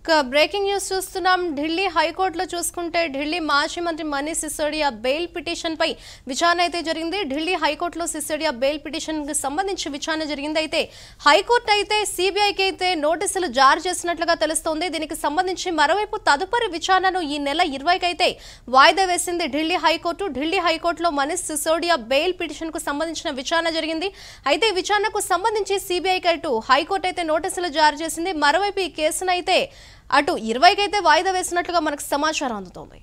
ఇక breaking news చూస్తున్నాం ఢిల్లీ హైకోర్టులో చూసుకుంటే ఢిల్లీ మాజీ మంత్రి మనీష్ సిసోడియా బెయిల్ పిటిషన్ పై విచారణ అయితే జరిగింది ఢిల్లీ హైకోర్టులో సిసోడియా బెయిల్ పిటిషన్ కి సంబంధించి విచారణ జరిగింది అయితే హైకోర్టు అయితే సిబిఐకి అయితే నోటీసులు జారీ చేసినట్లుగా తెలుస్తోంది దీనికి సంబంధించి మరోవైపు తదుపరి విచారణను ఈ నెల ఇరవైకి అయితే వాయిదా వేసింది ఢిల్లీ హైకోర్టు ఢిల్లీ హైకోర్టులో మనీష్ సిసోడియా బెయిల్ పిటిషన్ కు సంబంధించిన విచారణ జరిగింది అయితే ఈ విచారణకు సంబంధించి సిబిఐకి అటు హైకోర్టు అయితే నోటీసులు జారీ చేసింది మరోవైపు ఈ కేసును అయితే అటు ఇరవైకి అయితే వాయిదా వేసినట్లుగా మనకు సమాచారం అందుతోంది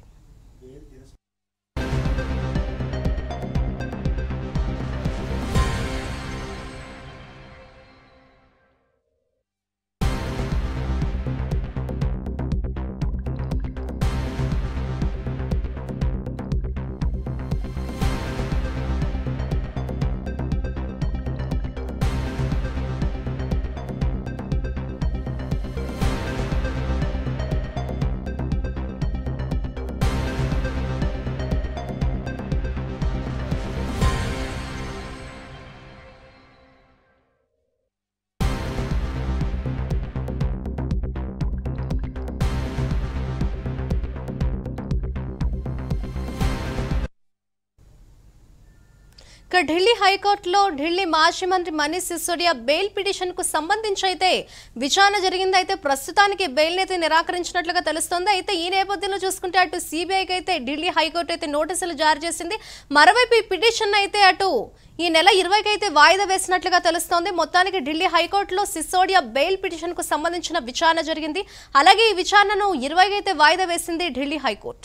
ఇక ఢిల్లీ హైకోర్టులో ఢిల్లీ మాజీ మంత్రి మనీష్ సిసోడియా బెయిల్ పిటిషన్ కు సంబంధించి అయితే విచారణ జరిగింది అయితే ప్రస్తుతానికి బెయిల్ అయితే నిరాకరించినట్లుగా తెలుస్తోంది అయితే ఈ నేపథ్యంలో చూసుకుంటే అటు సిబిఐకి అయితే ఢిల్లీ హైకోర్టు అయితే నోటీసులు జారీ చేసింది మరోవైపు ఈ పిటిషన్ అయితే అటు ఈ నెల ఇరవైకి అయితే వాయిదా వేసినట్లుగా తెలుస్తోంది మొత్తానికి ఢిల్లీ హైకోర్టులో సిసోడియా బెయిల్ పిటిషన్ కు సంబంధించిన విచారణ జరిగింది అలాగే ఈ విచారణను ఇరవైకి అయితే వాయిదా వేసింది ఢిల్లీ హైకోర్టు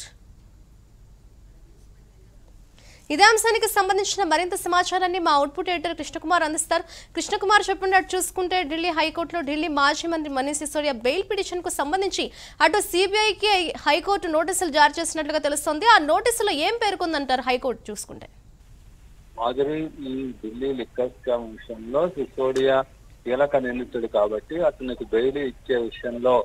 ఇదే అంశానికి సంబంధించిన మరింత సమాచారాన్ని మా అవుట్పుట్ ఎడిటర్ కృష్ణకుమార్ అందిస్తారు కృష్ణకుమార్ చెప్పండి అటు చూసుకుంటే ఢిల్లీ హైకోర్టులో ఢిల్లీ మాజీ మంత్రి మనీష్ సిసోడియా బెయిల్ పిటిషన్ కు సంబంధించి అటు సిబిఐకి హైకోర్టు నోటీసులు జారీ చేసినట్లుగా తెలుస్తోంది ఆ నోటీసులో ఏం పేర్కొందంటారు హైకోర్టు చూసుకుంటే మాధురి ఈ ఢిల్లీ లిక్కర్ స్కామ్ విషయంలో సిసోడియా కీలక నిందితుడు కాబట్టి అతనికి బెయిల్ ఇచ్చే విషయంలో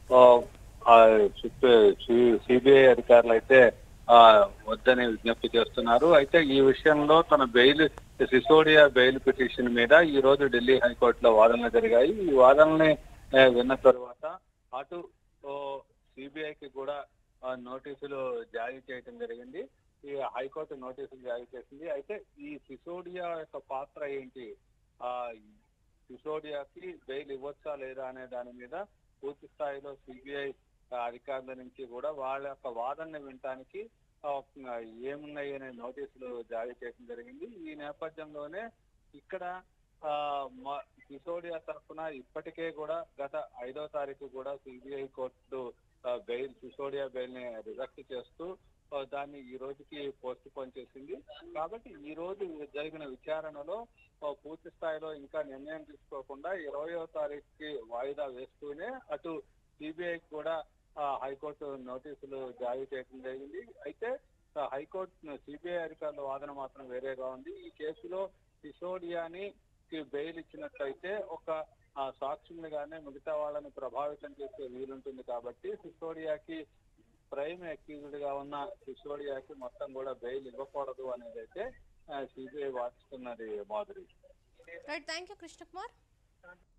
సిబిఐ అధికారులు అయితే ఆ వద్దని విజ్ఞప్తి చేస్తున్నారు అయితే ఈ విషయంలో తన బెయిల్ సిసోడియా బెయిల్ పిటిషన్ మీద ఈ రోజు ఢిల్లీ హైకోర్టులో వాదనలు జరిగాయి ఈ వాదనల్ని ఆ, విన్న తరువాత అటు సిబిఐకి కూడా ఆ, నోటీసులు జారీ చేయడం జరిగింది ఈ హైకోర్టు నోటీసులు జారీ చేసింది అయితే ఈ సిసోడియా యొక్క పాత్ర ఏంటి ఆ సిసోడియాకి బెయిల్ ఇవ్వచ్చా లేదా అనే దాని మీద పూర్తి స్థాయిలో సిబిఐ అధికారుల నుంచి కూడా వాళ్ళ యొక్క వాదనని వినటానికి ఆ, ఏమున్నాయి అనే నోటీసులు జారీ చేయడం జరిగింది ఈ నేపథ్యంలోనే ఇక్కడ ఆ, మా సిసోడియా తరఫున ఇప్పటికే కూడా గత ఐదో తారీఖు కూడా సిబిఐ కోర్టు ఆ, బెయిల్ సిసోడియా బెయిల్ ని రిజెక్ట్ చేస్తూ ఆ, దాన్ని ఈ రోజుకి పోస్ట్ పోన్ చేసింది కాబట్టి ఈ రోజు జరిగిన విచారణలో ఆ, పూర్తి స్థాయిలో ఇంకా నిర్ణయం తీసుకోకుండా ఇరవయో తారీఖుకి వాయిదా వేస్తూనే అటు సిబిఐ కూడా ఆ, హైకోర్టు నోటీసులు జారీ చేయడం జరిగింది అయితే ఆ, హైకోర్టు సిబిఐ అధికారుల వాదన మాత్రం వేరేగా ఉంది ఈ కేసులో సిసోడియాని కి బెయిల్ ఇచ్చినట్లయితే ఒక ఆ, సాక్షులుగానే మిగతా వాళ్ళని ప్రభావితం చేసే వీలుంటుంది కాబట్టి సిసోడియాకి ప్రైమ్ అక్యూజ్డ్ గా ఉన్న సిసోడియాకి మొత్తం కూడా బెయిల్ ఇవ్వకూడదు అనేది అయితే సిబిఐ వాదిస్తున్నది Madhuri right thank you Krishna Kumar